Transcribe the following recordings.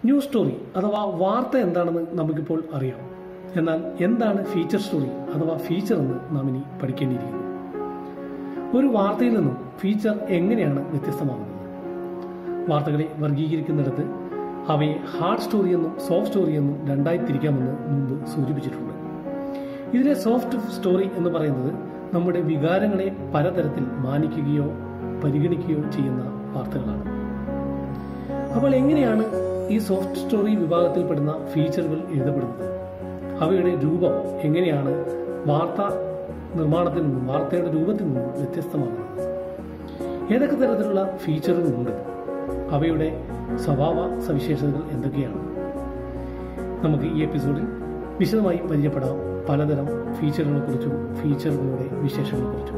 News story അഥവാ വാർത്ത എന്താണെന്ന് നമുക്കിപ്പോൾ അറിയാം എന്നാൽ എന്താണ് ഫീച്ചർ സ്റ്റോറി അഥവാ ഫീച്ചർ എന്ന് നാം ഇനി പഠിക്കേണ്ടിയിരിക്കുന്നു ഒരു വാർത്തയിൽ നിന്നും ഫീച്ചർ എങ്ങനെയാണ് വ്യത്യസ്തമാകുന്നത് വാർത്തകളെ വർഗീകരിക്കുന്നിടത്ത് അവയെ ഹാർഡ് സ്റ്റോറി എന്നും സോഫ്റ്റ് സ്റ്റോറി എന്നും രണ്ടായി തിരിക്കാമെന്ന് മുമ്പ് സൂചിപ്പിച്ചിട്ടുണ്ട് ഇതിലെ സോഫ്റ്റ് സ്റ്റോറി എന്ന് പറയുന്നത് നമ്മുടെ വികാരങ്ങളെ പലതരത്തിൽ മാനിക്കുകയോ പരിഗണിക്കുകയോ ചെയ്യുന്ന വാർത്തകളാണ് അപ്പോൾ എങ്ങനെയാണ് ഈ സോഫ്റ്റ് സ്റ്റോറി വിഭാഗത്തിൽപ്പെടുന്ന ഫീച്ചറുകൾ എഴുതപ്പെടുന്നത് അവയുടെ രൂപം എങ്ങനെയാണ് വാർത്ത നിർമ്മാണത്തിൽ നിന്നും വാർത്തയുടെ രൂപത്തിൽ നിന്നും വ്യത്യസ്തമാകുന്നത് ഏതൊക്കെ തരത്തിലുള്ള ഫീച്ചറുകളുണ്ട് അവയുടെ സ്വഭാവ സവിശേഷതകൾ എന്തൊക്കെയാണ് നമുക്ക് ഈ എപ്പിസോഡിൽ വിശദമായി പരിചയപ്പെടാം പലതരം ഫീച്ചറുകളെ കുറിച്ചും ഫീച്ചറുകളുടെ വിശേഷങ്ങളെ കുറിച്ചും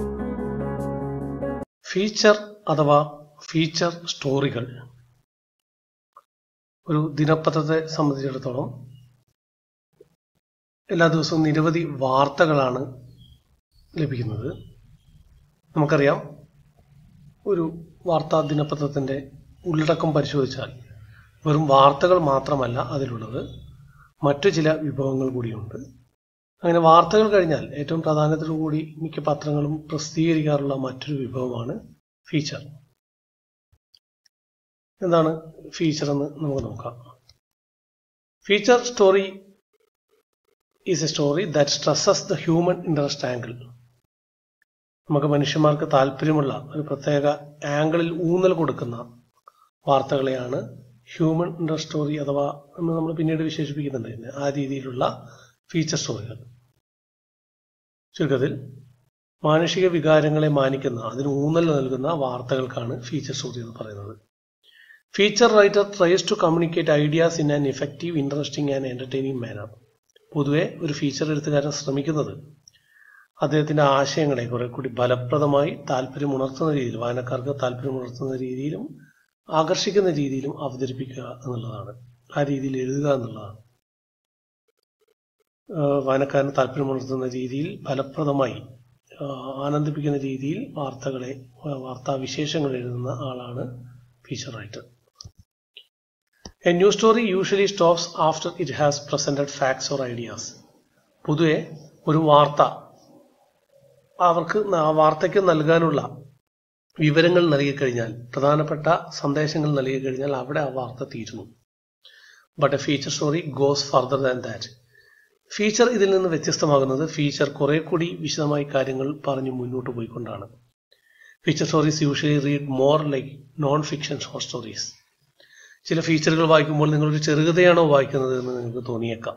ഫീച്ചർ അഥവാ ഫീച്ചർ സ്റ്റോറികൾ ഒരു ദിനപത്രത്തെ സംബന്ധിച്ചിടത്തോളം എല്ലാ ദിവസവും നിരവധി വാർത്തകളാണ് ലഭിക്കുന്നത് നമുക്കറിയാം ഒരു വാർത്താ ദിനപത്രത്തിന്റെ ഉള്ളടക്കം പരിശോധിച്ചാൽ വെറും വാർത്തകൾ മാത്രമല്ല അതിലുള്ളത് മറ്റു ചില വിഭവങ്ങൾ കൂടിയുണ്ട് അങ്ങനെ വാർത്തകൾ കഴിഞ്ഞാൽ ഏറ്റവും പ്രാധാന്യത്തോടു കൂടി മിക്ക പത്രങ്ങളും പ്രസിദ്ധീകരിക്കാറുള്ള മറ്റൊരു വിഭവമാണ് ഫീച്ചർ എന്താണ് ഫീച്ചർ എന്ന് നമുക്ക് നോക്കാം feature story is a story that stresses the human interest angle നമുക്ക് മനുഷ്യന്മാർക്ക് താല്പര്യമുള്ള ഒരു പ്രത്യേക ആംഗിളിൽ ഊന്നൽ കൊടുക്കുന്ന വാർത്തകളെയാണ് ഹ്യൂമൻ ഇൻട്രസ്റ്റ് സ്റ്റോറി അഥവാ എന്ന് നമ്മൾ പിന്നീട് വിശേഷിപ്പിക്കുന്നുണ്ട് ആ രീതിയിലുള്ള ഫീച്ചർ സ്റ്റോറികൾ ചുരുക്കത്തിൽ മാനുഷിക വികാരങ്ങളെ മാനിക്കുന്ന അതിന് ഊന്നൽ നൽകുന്ന വാർത്തകൾക്കാണ് ഫീച്ചർ സ്റ്റോറി എന്ന് പറയുന്നത് feature writer tries to communicate ideas in an effective interesting and entertaining manner പൊതുവെ ഒരു ഫീച്ചർ എഴുത്തുകാരൻ ശ്രമിക്കുന്നത് അദ്ദേഹത്തിന്റെ ആശയങ്ങളെ കുറെ കൂടി ഫലപ്രദമായി താല്പര്യമുണർത്തുന്ന രീതിയിൽ വായനക്കാർക്ക് താല്പര്യമുണർത്തുന്ന രീതിയിലും ആകർഷിക്കുന്ന രീതിയിലും അവതരിപ്പിക്കുക എന്നുള്ളതാണ് ആ രീതിയിൽ എഴുതുക എന്നുള്ളതാണ് വായനക്കാരന് താല്പര്യമുണർത്തുന്ന രീതിയിൽ ഫലപ്രദമായി ആനന്ദിപ്പിക്കുന്ന രീതിയിൽ വാർത്തകളെ വാർത്താ വിശേഷങ്ങൾ എഴുതുന്ന ആളാണ് feature writer a news story usually stops after it has presented facts or ideas പൊതുവെ ഒരു വാർത്ത അവർക്ക് ആ വാർത്തയ്ക്ക് നൽകാനുള്ള വിവരങ്ങൾ നൽകിക്കഴിഞ്ഞാൽ പ്രധാനപ്പെട്ട സന്ദേശങ്ങൾ നൽകിക്കഴിഞ്ഞാൽ അവിടെ ആ വാർത്ത തീരുന്നു but a feature story goes further than that feature ഇതിൽ നിന്ന് വ്യത്യസ്തമാകുന്നത് ഫീച്ചർ കുറെ കൂടി വിശദമായി കാര്യങ്ങൾ പറഞ്ഞു മുന്നോട്ട് പോയിക്കൊണ്ടാണ് feature stories usually read more like non fiction short stories ചില ഫീച്ചറുകൾ വായിക്കുമ്പോൾ നിങ്ങളൊരു ചെറുകഥയാണോ വായിക്കുന്നത് എന്ന് നിങ്ങൾക്ക് തോന്നിയേക്കാം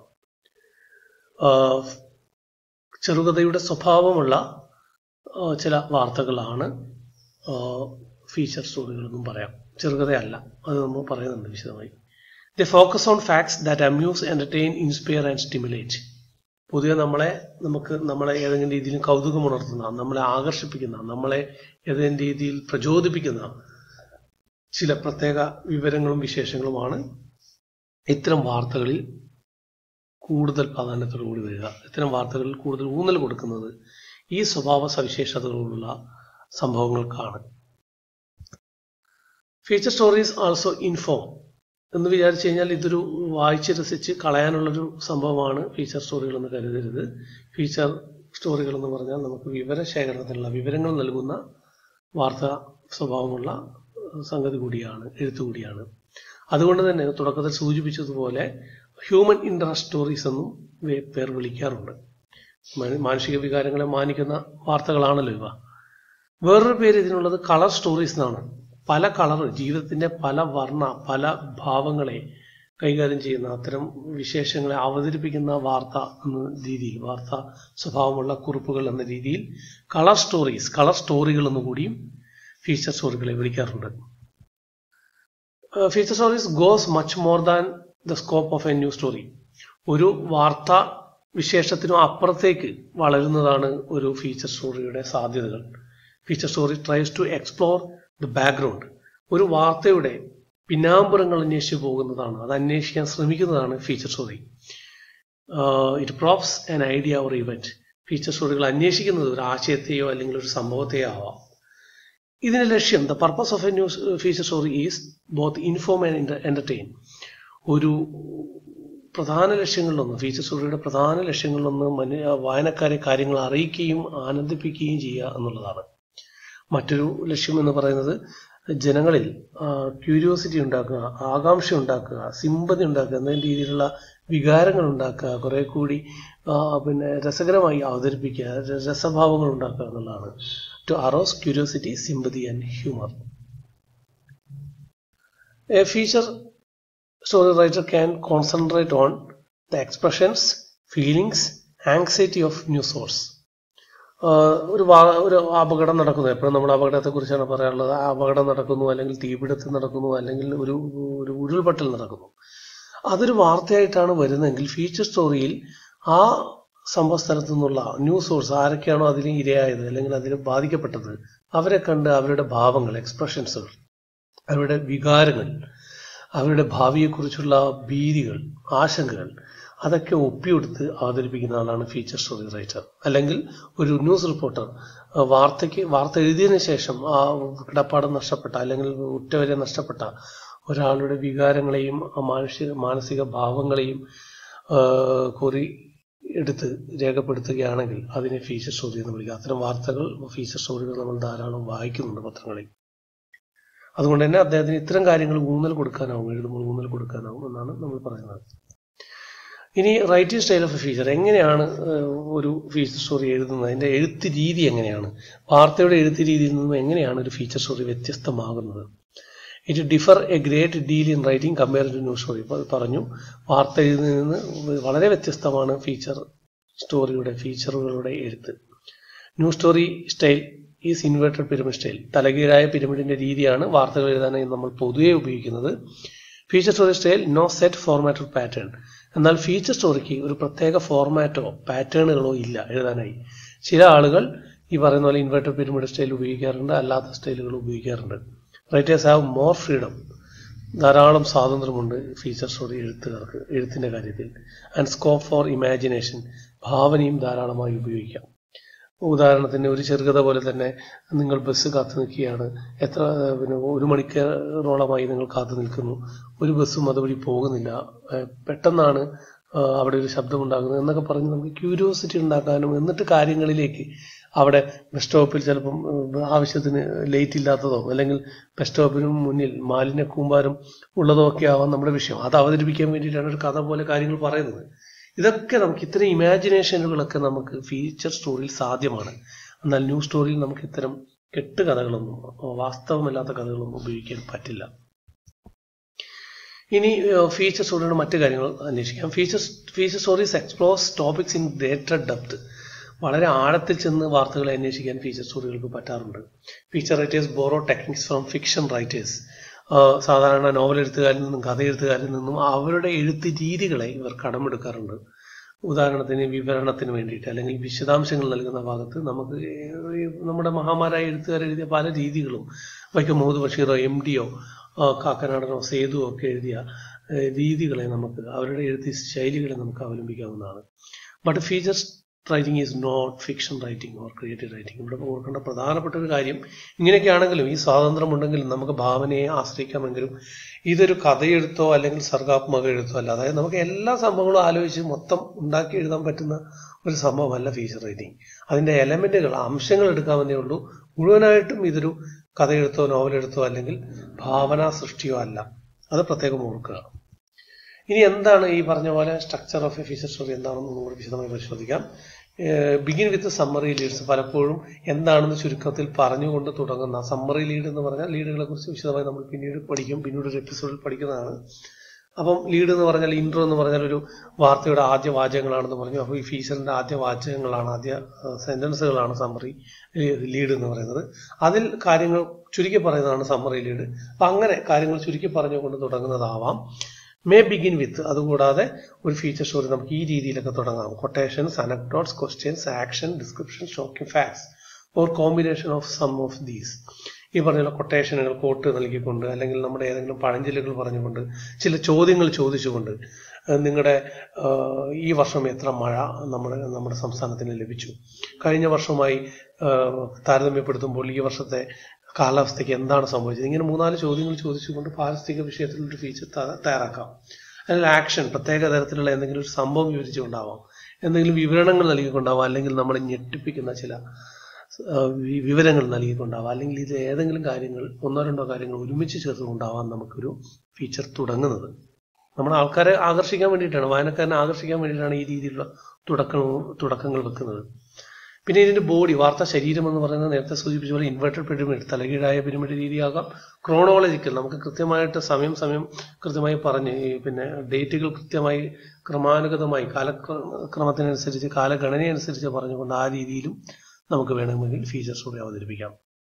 ചെറുകഥയുടെ സ്വഭാവമുള്ള ചില വാർത്തകളാണ് ഫീച്ചർ സ്റ്റോറികൾ എന്നും പറയാം ചെറുകഥയല്ല അത് നമ്മൾ പറയുന്നുണ്ട് വിശദമായി the focus on facts that amuse entertain inspire and stimulate പൊതുവെ നമ്മളെ നമുക്ക് നമ്മളെ ഏതെങ്കിലും രീതിയിൽ കൗതുകമുണർത്തുന്ന നമ്മളെ ആകർഷിപ്പിക്കുന്ന നമ്മളെ ഏതെങ്കിലും രീതിയിൽ പ്രചോദിപ്പിക്കുന്ന ചില പ്രത്യേക വിവരങ്ങളും വിശേഷങ്ങളുമാണ് ഇത്തരം വാർത്തകളിൽ കൂടുതൽ പ്രാധാന്യത്തോടു കൂടി വരിക ഇത്തരം വാർത്തകളിൽ കൂടുതൽ ഊന്നൽ കൊടുക്കുന്നത് ഈ സ്വഭാവ സവിശേഷതകളുള്ള സംഭവങ്ങൾക്കാണ് ഫീച്ചർ സ്റ്റോറീസ് ആൾസോ ഇൻഫോം എന്ന് വിചാരിച്ചു കഴിഞ്ഞാൽ ഇതൊരു വായിച്ച് രസിച്ച് കളയാനുള്ളൊരു സംഭവമാണ് ഫീച്ചർ സ്റ്റോറികൾ എന്ന് കരുതരുത് ഫീച്ചർ സ്റ്റോറികൾ എന്ന് പറഞ്ഞാൽ നമുക്ക് വിവരശേഖരണത്തിനുള്ള വിവരങ്ങൾ നൽകുന്ന വാർത്താ സ്വഭാവമുള്ള സംഗതി കൂടിയാണ് എഴുത്തു കൂടിയാണ് അതുകൊണ്ട് തന്നെ തുടക്കത്തിൽ സൂചിപ്പിച്ചതുപോലെ ഹ്യൂമൻ ഇൻട്രസ്റ്റ് സ്റ്റോറീസ് എന്നും പേർ വിളിക്കാറുണ്ട് മാനസിക വികാരങ്ങളെ മാനിക്കുന്ന വാർത്തകളാണല്ലോ ഇവ വേറൊരു പേര് ഇതിനുള്ളത് കളർ സ്റ്റോറീസ് എന്നാണ് പല കളർ ജീവിതത്തിന്റെ പല വർണ്ണ പല ഭാവങ്ങളെ കൈകാര്യം ചെയ്യുന്ന അത്തരം വിശേഷങ്ങളെ അവതരിപ്പിക്കുന്ന വാർത്ത എന്ന രീതിയിൽ വാർത്ത സ്വഭാവമുള്ള കുറിപ്പുകൾ എന്ന രീതിയിൽ കളർ സ്റ്റോറീസ് കളർ സ്റ്റോറികൾ എന്നുകൂടിയും ഫീച്ചർ സ്റ്റോറികളെ വിളിക്കാറുണ്ട് feature stories goes much more than the scope of a new story ഒരു വാർത്ത വിശേഷത്തിനും അപ്പുറത്തേക്ക് വളരുന്നതാണ് ഒരു ഫീച്ചർ സ്റ്റോറിയുടെ സാധ്യതകൾ feature story tries to explore the background ഒരു വാർത്തയുടെ പിന്നാമ്പുറങ്ങൾ അന്വേഷിച്ചു പോകുന്നതാണ് അത് അന്വേഷിക്കാൻ ശ്രമിക്കുന്നതാണ് feature story it props an idea or event feature സ്റ്റോറികൾ അന്വേഷിക്കുന്നത് ഒരു ആശയത്തെയോ അല്ലെങ്കിൽ ഒരു സംഭവത്തെയോ ആവാം ഇതിന്റെ ലക്ഷ്യം the purpose of A news feature story is both inform and entertain ഒരു പ്രധാന ലക്ഷ്യങ്ങളിലൊന്ന് ഫീച്ചർ സ്റ്റോറിയുടെ പ്രധാന ലക്ഷ്യങ്ങളിലൊന്ന് മനു വായനക്കാരെ കാര്യങ്ങൾ അറിയിക്കുകയും ആനന്ദിപ്പിക്കുകയും ചെയ്യുക എന്നുള്ളതാണ് മറ്റൊരു ലക്ഷ്യം എന്ന് പറയുന്നത് ജനങ്ങളിൽ ക്യൂരിയോസിറ്റി ഉണ്ടാക്കുക ആകാംക്ഷ ഉണ്ടാക്കുക സിമ്പതി ഉണ്ടാക്കുക എന്ന രീതിയിലുള്ള വികാരങ്ങൾ ഉണ്ടാക്കുക കുറെ കൂടി ആ, പിന്നെ രസകരമായി അവതരിപ്പിക്കുക ര- രസഭാവങ്ങൾ ഉണ്ടാക്കുക എന്നുള്ളതാണ് to arouse curiosity sympathy and humour a feature story writer can concentrate on the expressions, feelings, anxiety of new source. ആഹ് ഒരു വാ- ഒരു അപകടം നടക്കുന്നു എപ്പോഴും നമ്മൾ അപകടത്തെ കുറിച്ചാണ് പറയാനുള്ളത് ആ അപകടം നടക്കുന്നു അല്ലെങ്കിൽ തീപിടുത്തം നടക്കുന്നു അല്ലെങ്കിൽ ഒരു ഒരു ഉരുൾപൊട്ടൽ നടക്കുന്നു അതൊരു വാർത്തയായിട്ടാണ് വരുന്നതെങ്കിൽ ഫീച്ചർ സ്റ്റോറിയിൽ ആ സംഭവ സ്ഥലത്തു നിന്നുള്ള ന്യൂസ് സോഴ്സ് ആരൊക്കെയാണോ അതിന് ഇരയായത് അല്ലെങ്കിൽ അതിന് ബാധിക്കപ്പെട്ടത് അവരെ കണ്ട് അവരുടെ ഭാവങ്ങൾ എക്സ്പ്രഷൻസുകൾ അവരുടെ വികാരങ്ങൾ അവരുടെ ഭാവിയെക്കുറിച്ചുള്ള ഭീതികൾ ആശങ്കകൾ അതൊക്കെ ഒപ്പിയെടുത്ത് അവതരിപ്പിക്കുന്ന ആളാണ് ഫീച്ചർ സ്റ്റോറി റൈറ്റർ അല്ലെങ്കിൽ ഒരു ന്യൂസ് റിപ്പോർട്ടർ ആ, വാർത്തയ്ക്ക് വാർത്ത എഴുതിയതിനു ശേഷം ആ കിടപ്പാടം നഷ്ടപ്പെട്ട അല്ലെങ്കിൽ ഉറ്റവരെ നഷ്ടപ്പെട്ട ഒരാളുടെ വികാരങ്ങളെയും ആ മാനസിക മാനസിക ഭാവങ്ങളെയും ആ, കുറി എടുത്ത് രേഖപ്പെടുത്തുകയാണെങ്കിൽ അതിനെ ഫീച്ചർ സ്റ്റോറി എന്ന് വിളിക്കുക അത്തരം വാർത്തകൾ ഫീച്ചർ സ്റ്റോറികൾ നമ്മൾ ധാരാളം വായിക്കുന്നുണ്ട് പത്രങ്ങളിൽ അതുകൊണ്ട് തന്നെ അദ്ദേഹത്തിന് ഇത്തരം കാര്യങ്ങൾ ഊന്നൽ കൊടുക്കാനാവും എഴുതുമ്പോൾ ഊന്നൽ കൊടുക്കാനാവും എന്നാണ് നമ്മൾ പറയുന്നത് ഇനി writing style of a feature എങ്ങനെയാണ് ഏഹ്, ഒരു ഫീച്ചർ സ്റ്റോറി എഴുതുന്നത് അതിന്റെ എഴുത്ത് രീതി എങ്ങനെയാണ് വാർത്തയുടെ എഴുത്ത് രീതിയിൽ നിന്നും എങ്ങനെയാണ് ഒരു ഫീച്ചർ സ്റ്റോറി വ്യത്യസ്തമാകുന്നത് it differ a great deal in writing compare to news story പറഞ്ഞു വാർത്ത എഴുതുന്നതിൽ നിന്ന് വളരെ വ്യത്യസ്തമാണ് ഫീച്ചർ സ്റ്റോറിയുടെ ഫീച്ചറുകളുടെ എഴുത്ത് news story style is inverted pyramid style തലകീഴായ പിരമിഡിന്റെ രീതിയാണ് വാർത്തകൾ എഴുതാനായി നമ്മൾ പൊതുവെ ഉപയോഗിക്കുന്നത് feature story style no set format pattern എന്നാൽ ഫീച്ചർ സ്റ്റോറിക്ക് ഒരു പ്രത്യേക ഫോർമാറ്റോ പാറ്റേണുകളോ ഇല്ല എഴുതാനായി ചില ആളുകൾ ഈ പറയുന്ന പോലെ ഇൻവേർട്ടഡ് പിരമിഡ് സ്റ്റൈൽ ഉപയോഗിക്കാറുണ്ട് അല്ലാത്ത സ്റ്റൈലുകൾ ഉപയോഗിക്കാറുണ്ട് റൈറ്റേഴ്സ് ഹാവ് മോർ ഫ്രീഡം ധാരാളം സ്വാതന്ത്ര്യമുണ്ട് ഫീച്ചർ സ്റ്റോറി എഴുത്തുകാർക്ക് എഴുത്തിന്റെ കാര്യത്തിൽ ആൻഡ് സ്കോപ്പ് ഫോർ ഇമാജിനേഷൻ ഭാവനയും ധാരാളമായി ഉപയോഗിക്കാം ഉദാഹരണത്തിന് ഒരു ചെറുകഥ പോലെ തന്നെ നിങ്ങൾ ബസ് കാത്തു നിൽക്കുകയാണ് എത്ര ഏഹ്, പിന്നെ ഒരു മണിക്കൂറോളമായി നിങ്ങൾ കാത്തു നിൽക്കുന്നു ഒരു ബസ്സും അതുവഴി പോകുന്നില്ല ഏഹ്, പെട്ടെന്നാണ് ആഹ്, അവിടെ ഒരു ശബ്ദം ഉണ്ടാകുന്നത് എന്നൊക്കെ പറഞ്ഞ് നമുക്ക് ക്യൂരിയോസിറ്റി ഉണ്ടാക്കാനും എന്നിട്ട് കാര്യങ്ങളിലേക്ക് അവിടെ ബസ് സ്റ്റോപ്പിൽ ചിലപ്പം ഏഹ്, ആവശ്യത്തിന് ലേറ്റ് ഇല്ലാത്തതോ അല്ലെങ്കിൽ ബസ് സ്റ്റോപ്പിന് മുന്നിൽ മാലിന്യ കൂമ്പാരം ഉള്ളതോ ഒക്കെ ആവാം നമ്മുടെ വിഷയം അത് അവതരിപ്പിക്കാൻ വേണ്ടിയിട്ടാണ് ഒരു കഥ പോലെ കാര്യങ്ങൾ പറയുന്നത് ഇതൊക്കെ നമുക്ക് ഇത്തരം ഇമാജിനേഷനുകളൊക്കെ നമുക്ക് ഫീച്ചർ സ്റ്റോറിയിൽ സാധ്യമാണ് എന്നാൽ ന്യൂസ് സ്റ്റോറിയിൽ നമുക്ക് ഇത്തരം കെട്ടുകഥകളൊന്നും വാസ്തവമല്ലാത്ത കഥകളൊന്നും ഉപയോഗിക്കാൻ പറ്റില്ല ഇനി ഫീച്ചർ സ്റ്റോറിയുടെ മറ്റു കാര്യങ്ങൾ അന്വേഷിക്കാം feature feature stories explores topics in greater depth വളരെ ആഴത്തിൽ ചെന്ന് വാർത്തകളെ അന്വേഷിക്കാൻ ഫീച്ചർ സ്റ്റോറികൾക്ക് പറ്റാറുണ്ട് feature writers borrow techniques from fiction writers സാധാരണ നോവൽ എഴുത്തുകാരിൽ നിന്നും കഥ എഴുത്തുകാരിൽ നിന്നും അവരുടെ എഴുത്ത് രീതികളെ ഇവർ കടമെടുക്കാറുണ്ട് ഉദാഹരണത്തിന് വിവരണത്തിന് വേണ്ടിയിട്ട് അല്ലെങ്കിൽ വിശദാംശങ്ങൾ നൽകുന്ന ഭാഗത്ത് നമുക്ക് ഈ നമ്മുടെ മഹാമാരായ എഴുത്തുകാർ എഴുതിയ പല രീതികളും വൈക്കം മുഹമ്മദ് ബഷീറോ എം ഡിയോ കാക്കനാടനോ സേതുവോ ഒക്കെ എഴുതിയ ഏഹ്, രീതികളെ നമുക്ക് അവരുടെ എഴുത്ത് ശൈലികളെ നമുക്ക് അവലംബിക്കാവുന്നതാണ് but features writing is not fiction writing or creative writing ഇവിടെ ഓർക്കേണ്ട പ്രധാനപ്പെട്ട ഒരു കാര്യം ഇങ്ങനെയൊക്കെയാണെങ്കിലും ഈ സ്വാതന്ത്ര്യം ഉണ്ടെങ്കിലും നമുക്ക് ഭാവനയെ ആശ്രയിക്കാമെങ്കിലും ഇതൊരു കഥയെഴുത്തോ അല്ലെങ്കിൽ സർഗാത്മക എഴുത്തോ അല്ല അതായത് നമുക്ക് എല്ലാ സംഭവങ്ങളും ആലോചിച്ച് മൊത്തം ഉണ്ടാക്കി എഴുതാൻ പറ്റുന്ന ഒരു സംഭവമല്ല ഫീച്ചർ റൈറ്റിംഗ് അതിന്റെ എലമെന്റുകൾ അംശങ്ങൾ എടുക്കാമെന്നേ ഉള്ളൂ മുഴുവനായിട്ടും ഇതൊരു കഥയെഴുത്തോ നോവലെഴുത്തോ അല്ലെങ്കിൽ ഭാവനാ സൃഷ്ടിയോ അല്ല അത് പ്രത്യേകം ഓർക്കുക ഇനി എന്താണ് ഈ പറഞ്ഞ പോലെ structure of a feature story എന്താണെന്ന് നമുക്ക് വിശദമായി പരിശോധിക്കാം ബിഗിൻ വിത്ത് സമ്മറി ലീഡ്സ് പലപ്പോഴും എന്താണെന്ന് ചുരുക്കത്തിൽ പറഞ്ഞുകൊണ്ട് തുടങ്ങുന്ന സമ്മറി ലീഡ് എന്ന് പറഞ്ഞാൽ ലീഡുകളെ കുറിച്ച് വിശദമായി നമ്മൾ പിന്നീട് പഠിക്കും പിന്നീട് ഒരു എപ്പിസോഡിൽ പഠിക്കുന്നതാണ് അപ്പം ലീഡ് എന്ന് പറഞ്ഞാൽ ഇൻട്രോ എന്ന് പറഞ്ഞാൽ ഒരു വാർത്തയുടെ ആദ്യ വാചകങ്ങളാണെന്ന് പറഞ്ഞു അപ്പോൾ ഈ ഫീച്ചറിന്റെ ആദ്യ വാചകങ്ങളാണ് ആദ്യ സെന്റൻസുകളാണ് സമ്മറി ലീഡ് എന്ന് പറയുന്നത് അതിൽ കാര്യങ്ങൾ ചുരുക്കി പറയുന്നതാണ് സമ്മറി ലീഡ് അപ്പൊ അങ്ങനെ കാര്യങ്ങൾ ചുരുക്കി പറഞ്ഞുകൊണ്ട് തുടങ്ങുന്നതാവാം മേ ബിഗിൻ വിത്ത് അതുകൂടാതെ ഒരു ഫീച്ചർ സ്റ്റോറി നമുക്ക് ഈ രീതിയിലൊക്കെ തുടങ്ങാം quotations anecdotes questions action description shocking facts or combination of some of these ഈ പറഞ്ഞ കൊട്ടേഷനുകൾ കോട്ട് നൽകിക്കൊണ്ട് അല്ലെങ്കിൽ നമ്മുടെ ഏതെങ്കിലും പഴഞ്ചൊല്ലുകൾ പറഞ്ഞുകൊണ്ട് ചില ചോദ്യങ്ങൾ ചോദിച്ചുകൊണ്ട് ഏഹ് നിങ്ങളുടെ ഏഹ് ഈ വർഷം എത്ര മഴ നമ്മുടെ നമ്മുടെ സംസ്ഥാനത്തിന് ലഭിച്ചു കഴിഞ്ഞ വർഷവുമായി ഏഹ് താരതമ്യപ്പെടുത്തുമ്പോൾ ഈ വർഷത്തെ കാലാവസ്ഥയ്ക്ക് എന്താണ് സംഭവിച്ചത് ഇങ്ങനെ മൂന്നാല് ചോദ്യങ്ങൾ ചോദിച്ചുകൊണ്ട് പാരിസ്ഥിതിക വിഷയത്തിൽ ഒരു ഫീച്ചർ തയ്യാറാക്കാം അല്ലെങ്കിൽ ആക്ഷൻ പ്രത്യേക തരത്തിലുള്ള എന്തെങ്കിലും ഒരു സംഭവം വിവരിച്ചുകൊണ്ടാവാം എന്തെങ്കിലും വിവരണങ്ങൾ നൽകിക്കൊണ്ടാവാം അല്ലെങ്കിൽ നമ്മളെ ഞെട്ടിപ്പിക്കുന്ന ചില ആ, വി- വിവരങ്ങൾ നൽകിക്കൊണ്ടാവാം അല്ലെങ്കിൽ ഇത് ഏതെങ്കിലും കാര്യങ്ങൾ ഒന്നോ രണ്ടോ കാര്യങ്ങൾ ഒരുമിച്ച് ചേർത്തുകൊണ്ടാവാം നമുക്കൊരു ഫീച്ചർ തുടങ്ങുന്നത് നമ്മുടെ ആൾക്കാരെ ആകർഷിക്കാൻ വേണ്ടിയിട്ടാണ് വായനക്കാരനെ ആകർഷിക്കാൻ വേണ്ടിയിട്ടാണ് ഈ രീതിയിലുള്ള തുടക്കങ്ങൾ തുടക്കങ്ങൾ വെക്കുന്നത് പിന്നെ ഇതിന്റെ ബോഡി വാർത്താ ശരീരം എന്ന് പറയുന്നത് നേരത്തെ സൂചിപ്പിച്ച പോലെ ഇൻവെർട്ടഡ് പിരമിഡ് തലകീഴായ പിരമിഡ് രീതിയാകാം ക്രോണോളജിക്കൽ നമുക്ക് കൃത്യമായിട്ട് സമയം സമയം കൃത്യമായി പറഞ്ഞ് ഈ പിന്നെ ഡേറ്റുകൾ കൃത്യമായി ക്രമാനുഗതമായി കാലക്രമത്തിനനുസരിച്ച് കാലഗണനയനുസരിച്ച് പറഞ്ഞുകൊണ്ട് ആ രീതിയിലും നമുക്ക് വേണമെങ്കിൽ ഫീച്ചേഴ്സ് കൂടി അവതരിപ്പിക്കാം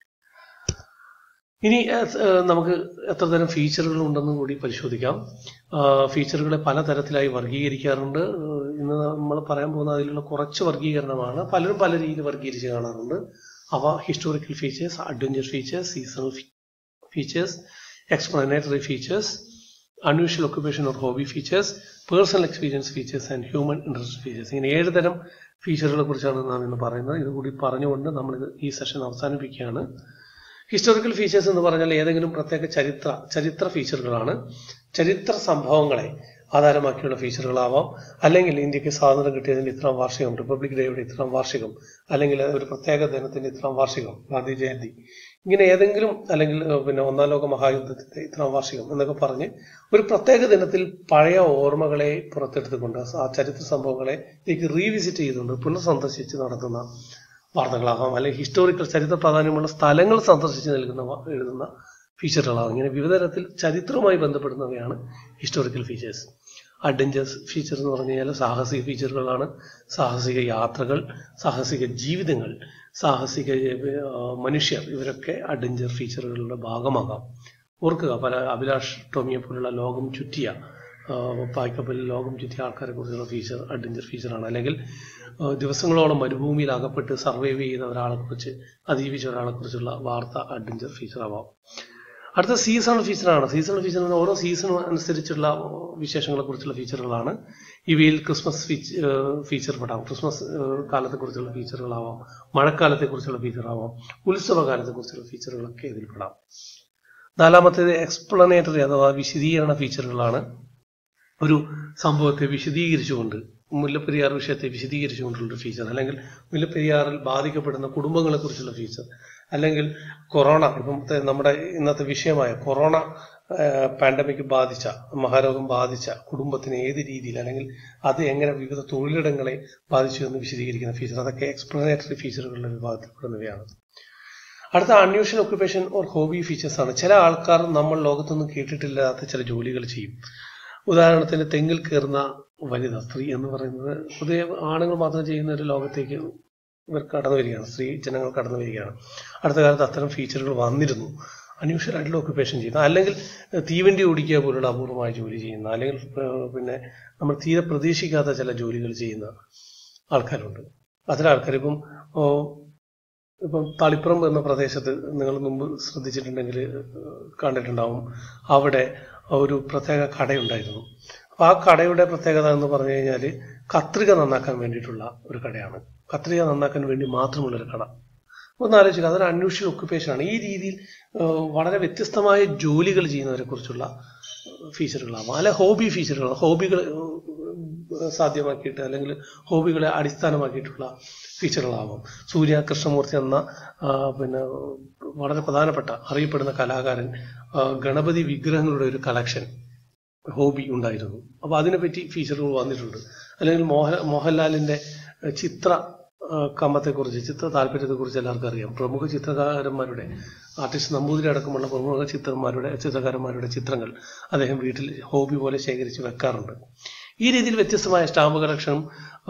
ഇനി ഏഹ്, ഏഹ്, നമുക്ക് എത്ര തരം ഫീച്ചറുകൾ ഉണ്ടെന്നും കൂടി പരിശോധിക്കാം ആഹ്, ഫീച്ചറുകളെ പലതരത്തിലായി വർഗീകരിക്കാറുണ്ട് ഏഹ്, ഇന്ന് നമ്മൾ പറയാൻ പോകുന്ന അതിലുള്ള കുറച്ച് വർഗീകരണമാണ് പലരും പല രീതിയിൽ വർഗീകരിച്ച് കാണാറുണ്ട് അവ historical features adventure features seasonal features explanatory features unusual occupation or hobby features personal experience features and human interest features ഇങ്ങനെ ഏഴ് തരം ഫീച്ചറുകളെ കുറിച്ചാണ് നാം ഇന്ന് പറയുന്നത് ഇത് കൂടി പറഞ്ഞുകൊണ്ട് നമ്മൾ ഈ സെഷൻ അവസാനിപ്പിക്കുകയാണ് ഹിസ്റ്റോറിക്കൽ ഫീച്ചേഴ്സ് എന്ന് പറഞ്ഞാൽ ഏതെങ്കിലും പ്രത്യേക ചരിത്ര ചരിത്ര ഫീച്ചറുകളാണ് ചരിത്ര സംഭവങ്ങളെ ആധാരമാക്കിയുള്ള ഫീച്ചറുകളാവാം അല്ലെങ്കിൽ ഇന്ത്യക്ക് സ്വാതന്ത്ര്യം കിട്ടിയതിന്റെ ഇത്രാം വാർഷികം റിപ്പബ്ലിക് ഡേയുടെ ഇത്രാം വാർഷികം അല്ലെങ്കിൽ ഒരു പ്രത്യേക ദിനത്തിന്റെ ഇത്രാം വാർഷികം ഗാന്ധി ജയന്തി ഇങ്ങനെ ഏതെങ്കിലും അല്ലെങ്കിൽ ഏഹ്, പിന്നെ ഒന്നാം ലോക മഹായുദ്ധത്തിന്റെ ഇത്രാം വാർഷികം എന്നൊക്കെ പറഞ്ഞ് ഒരു പ്രത്യേക ദിനത്തിൽ പഴയ ഓർമ്മകളെ പുറത്തെടുത്തുകൊണ്ട് ആ ചരിത്ര സംഭവങ്ങളെ ഇതിലേക്ക് റീവിസിറ്റ് ചെയ്തുകൊണ്ട് പുനഃസന്ദർശിച്ച് നടത്തുന്ന വാർത്തകളാകാം അല്ലെങ്കിൽ ഹിസ്റ്റോറിക്കൽ ചരിത്ര പ്രാധാന്യമുള്ള സ്ഥലങ്ങൾ സന്ദർശിച്ച് നൽകുന്ന വ- എഴുതുന്ന ഫീച്ചറുകളാകും ഇങ്ങനെ വിവിധ തരത്തിൽ ചരിത്രവുമായി ബന്ധപ്പെടുന്നവയാണ് ഹിസ്റ്റോറിക്കൽ ഫീച്ചേഴ്സ് അഡ്വഞ്ചേഴ്സ് ഫീച്ചർ എന്ന് പറഞ്ഞു കഴിഞ്ഞാൽ സാഹസിക ഫീച്ചറുകളാണ് സാഹസിക യാത്രകൾ സാഹസിക ജീവിതങ്ങൾ സാഹസിക ആ, മനുഷ്യർ ഇവരൊക്കെ അഡ്വഞ്ചർ ഫീച്ചറുകളുടെ ഭാഗമാകാം ഓർക്കുക പല അഭിലാഷ് ടോമിയെ പോലുള്ള ലോകം ചുറ്റിയ ആ, പായ്ക്കപ്പലിൽ ലോകം ചുറ്റിയ ആൾക്കാരെ കുറിച്ചുള്ള ഫീച്ചർ അഡ്വഞ്ചർ ഫീച്ചറാണ് അല്ലെങ്കിൽ ആ, ദിവസങ്ങളോളം മരുഭൂമിയിൽ അകപ്പെട്ട് സർവൈവ് ചെയ്ത ഒരാളെ കുറിച്ച് അതിജീവിച്ച ഒരാളെ കുറിച്ചുള്ള വാർത്ത അഡ്വഞ്ചർ ഫീച്ചർ ആവാം അടുത്ത സീസണൽ ഫീച്ചറാണ് സീസണൽ ഫീച്ചർ എന്ന് പറഞ്ഞാൽ ഓരോ സീസണും അനുസരിച്ചുള്ള വിശേഷങ്ങളെ കുറിച്ചുള്ള ഫീച്ചറുകളാണ് ഇവയിൽ ക്രിസ്മസ് ഫീച്ചർ പെടാം ക്രിസ്മസ് കാലത്തെ കുറിച്ചുള്ള ഫീച്ചറുകളാവാം മഴക്കാലത്തെ കുറിച്ചുള്ള ഫീച്ചറാവാം ഉത്സവ കാലത്തെ കുറിച്ചുള്ള ഫീച്ചറുകളൊക്കെ ഇതിൽ പെടാം നാലാമത്തേത് എക്സ്പ്ലനേറ്ററി അഥവാ വിശദീകരണ ഫീച്ചറുകളാണ് ഒരു സംഭവത്തെ വിശദീകരിച്ചുകൊണ്ട് മുല്ലപ്പെരിയാർ വിഷയത്തെ വിശദീകരിച്ചുകൊണ്ടുള്ള ഒരു ഫീച്ചർ അല്ലെങ്കിൽ മുല്ലപ്പെരിയാറിൽ ബാധിക്കപ്പെടുന്ന കുടുംബങ്ങളെ കുറിച്ചുള്ള ഫീച്ചർ അല്ലെങ്കിൽ കൊറോണ ഇപ്പം ത്തെ- നമ്മുടെ ഇന്നത്തെ വിഷയമായ കൊറോണ പാൻഡമിക് ബാധിച്ച മഹാരോഗം ബാധിച്ച കുടുംബത്തിന് ഏത് രീതിയിൽ അല്ലെങ്കിൽ അത് എങ്ങനെ വിവിധ തൊഴിലിടങ്ങളെ ബാധിച്ചു എന്ന് വിശദീകരിക്കുന്ന ഫീച്ചർ അതൊക്കെ എക്സ്പ്ലനേറ്ററി ഫീച്ചറുകളുടെ വിഭാഗത്തിൽപ്പെടുന്നവയാണ് അടുത്ത unusual occupation or hobby features ആണ് ചില ആൾക്കാർ നമ്മൾ ലോകത്തൊന്നും കേട്ടിട്ടില്ലാത്ത ചില ജോലികൾ ചെയ്യും ഉദാഹരണത്തിന് തെങ്ങിൽ കയറുന്ന വനിത സ്ത്രീ എന്ന് പറയുന്നത് പൊതുവെ ആണുങ്ങൾ മാത്രം ചെയ്യുന്ന ഒരു ലോകത്തേക്ക് ഇവർ കടന്നു വരികയാണ് സ്ത്രീ ജനങ്ങൾ കടന്നു വരികയാണ് അടുത്ത കാലത്ത് അത്തരം ഫീച്ചറുകൾ വന്നിരുന്നു അൺയൂഷ്വൽ ആയിട്ടുള്ള ഒക്യുപ്പേഷൻ ചെയ്യുന്ന അല്ലെങ്കിൽ ഏഹ്, തീവണ്ടി ഓടിക്കുക പോലുള്ള അപൂർവമായ ജോലി ചെയ്യുന്ന അല്ലെങ്കിൽ ഏഹ്, പിന്നെ നമ്മൾ തീരെ പ്രതീക്ഷിക്കാത്ത ചില ജോലികൾ ചെയ്യുന്ന ആൾക്കാരുണ്ട് അത്തരം ആൾക്കാർ ഇപ്പം ഓ, ഇപ്പം തളിപ്പുറം എന്ന പ്രദേശത്ത് നിങ്ങൾ മുമ്പ് ശ്രദ്ധിച്ചിട്ടുണ്ടെങ്കിൽ ഏഹ്, കണ്ടിട്ടുണ്ടാവും അവിടെ ഒരു പ്രത്യേക കടയുണ്ടായിരുന്നു അപ്പൊ ആ കടയുടെ പ്രത്യേകത എന്ന് പറഞ്ഞു കഴിഞ്ഞാൽ കത്രിക നന്നാക്കാൻ വേണ്ടിയിട്ടുള്ള ഒരു കടയാണ് കത്രിക നന്നാക്കാൻ വേണ്ടി മാത്രമുള്ള ഒരു കട ഒന്ന് ആലോചിക്കുക അതൊരു അൺയൂഷ്വൽ ഒക്യുപ്പേഷൻ ആണ് ഈ രീതിയിൽ ഏഹ്, വളരെ വ്യത്യസ്തമായ ജോലികൾ ചെയ്യുന്നവരെ കുറിച്ചുള്ള ഫീച്ചറുകളാവാം അല്ലെ ഹോബി ഫീച്ചറുകൾ ഹോബികൾ ഏഹ്, സാധ്യമാക്കിയിട്ട് അല്ലെങ്കിൽ ഹോബികളെ അടിസ്ഥാനമാക്കിയിട്ടുള്ള ഫീച്ചറുകളാവാം സൂര്യ കൃഷ്ണമൂർത്തി എന്ന ആ, പിന്നെ വളരെ പ്രധാനപ്പെട്ട അറിയപ്പെടുന്ന കലാകാരൻ ആ, ഗണപതി വിഗ്രഹങ്ങളുടെ ഒരു കളക്ഷൻ ഹോബി ഉണ്ടായിരുന്നു അപ്പൊ അതിനെപ്പറ്റി ഫീച്ചറുകൾ വന്നിട്ടുണ്ട് അല്ലെങ്കിൽ മോഹൻ മോഹൻലാലിന്റെ ഏഹ്, ചിത്ര ഏഹ്, കമ്പത്തെക്കുറിച്ച് ചിത്ര താല്പര്യത്തെക്കുറിച്ച് എല്ലാവർക്കും അറിയാം പ്രമുഖ ചിത്രകാരന്മാരുടെ ആർട്ടിസ്റ്റ് നമ്പൂതിരി അടക്കമുള്ള പ്രമുഖ ചിത്രന്മാരുടെ ചിത്രകാരന്മാരുടെ ചിത്രങ്ങൾ അദ്ദേഹം വീട്ടിൽ ഹോബി പോലെ ശേഖരിച്ച് വെക്കാറുണ്ട് ഈ രീതിയിൽ വ്യത്യസ്തമായ സ്റ്റാമ്പ് കളക്ഷനും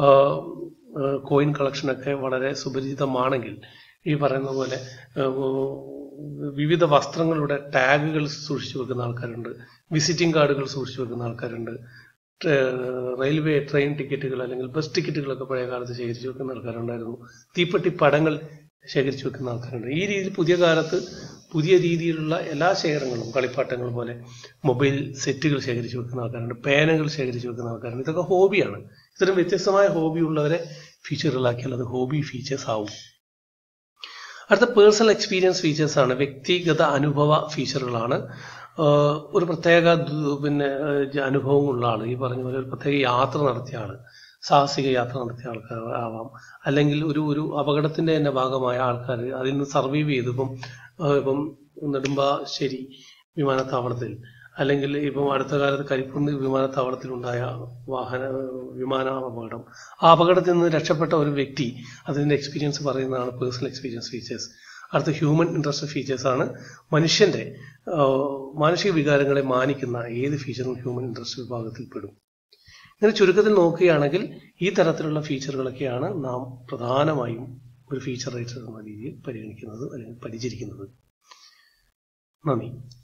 കോയിൻ കളക്ഷനൊക്കെ വളരെ സുപരിചിതമാണെങ്കിൽ ഈ പറയുന്ന പോലെ ഏഹ്, വിവിധ വസ്ത്രങ്ങളുടെ ടാഗുകൾ സൂക്ഷിച്ചു വെക്കുന്ന ആൾക്കാരുണ്ട് വിസിറ്റിംഗ് കാർഡുകൾ സൂക്ഷിച്ചു വെക്കുന്ന ആൾക്കാരുണ്ട് ട്രെ- റെയിൽവേ ട്രെയിൻ ടിക്കറ്റുകൾ അല്ലെങ്കിൽ ബസ് ടിക്കറ്റുകളൊക്കെ പഴയ കാലത്ത് ശേഖരിച്ചു വെക്കുന്ന ആൾക്കാരുണ്ടായിരുന്നു തീപ്പെട്ടി പടങ്ങൾ ശേഖരിച്ചു വെക്കുന്ന ആൾക്കാരുണ്ട് ഈ രീതിയിൽ പുതിയ കാലത്ത് പുതിയ രീതിയിലുള്ള എല്ലാ ശേഖരങ്ങളും കളിപ്പാട്ടങ്ങൾ പോലെ മൊബൈൽ സെറ്റുകൾ ശേഖരിച്ചു വെക്കുന്ന ആൾക്കാരുണ്ട് പേനകൾ ശേഖരിച്ചു വെക്കുന്ന ആൾക്കാരുണ്ട് ഇതൊക്കെ ഹോബിയാണ് ഇത്തരം വ്യത്യസ്തമായ ഹോബി ഉള്ളവരെ ഫീച്ചറുകളാക്കിയാൽ അത് ഹോബി ഫീച്ചേഴ്സ് ആവും അടുത്ത പേഴ്സണൽ എക്സ്പീരിയൻസ് ഫീച്ചേഴ്സ് ആണ് വ്യക്തിഗത അനുഭവ ഫീച്ചറുകളാണ് ആഹ് ഒരു പ്രത്യേക ദു- പിന്നെ ആഹ് അനുഭവമുള്ള ആൾ ഈ പറഞ്ഞ പോലെ ഒരു പ്രത്യേക യാത്ര നടത്തിയ ആൾ സാഹസിക യാത്ര നടത്തിയ ആൾക്കാർ ആവാം അല്ലെങ്കിൽ ഒരു ഒരു അപകടത്തിന്റെ തന്നെ ഭാഗമായ ആൾക്കാർ അതിൽ നിന്ന് സർവൈവ് ചെയ്ത് ഇപ്പം ആഹ് ഇപ്പം നെടുമ്പാശ്ശേരി വിമാനത്താവളത്തിൽ അല്ലെങ്കിൽ ഇപ്പം അടുത്ത കാലത്ത് കരിപ്പുണ്ട് വിമാനത്താവളത്തിലുണ്ടായ വാഹന വിമാന അപകടം ആ അപകടത്തിൽ നിന്ന് രക്ഷപ്പെട്ട ഒരു വ്യക്തി അതിന്റെ എക്സ്പീരിയൻസ് പറയുന്നതാണ് പേഴ്സണൽ എക്സ്പീരിയൻസ് ഫീച്ചേഴ്സ് അടുത്ത ഹ്യൂമൻ ഇൻട്രസ്റ്റ് ഫീച്ചേഴ്സ് ആണ് മനുഷ്യന്റെ ആഹ് മാനസിക വികാരങ്ങളെ മാനിക്കുന്ന ഏത് ഫീച്ചറും ഹ്യൂമൻ ഇൻട്രസ്റ്റ് വിഭാഗത്തിൽ പെടും ഇങ്ങനെ ചുരുക്കത്തിൽ നോക്കുകയാണെങ്കിൽ ഈ തരത്തിലുള്ള ഫീച്ചറുകളൊക്കെയാണ് നാം പ്രധാനമായും ഒരു ഫീച്ചർ റൈറ്റർ എന്ന രീതിയിൽ പരിഗണിക്കുന്നത് അല്ലെങ്കിൽ പരിചരിക്കുന്നത് നന്ദി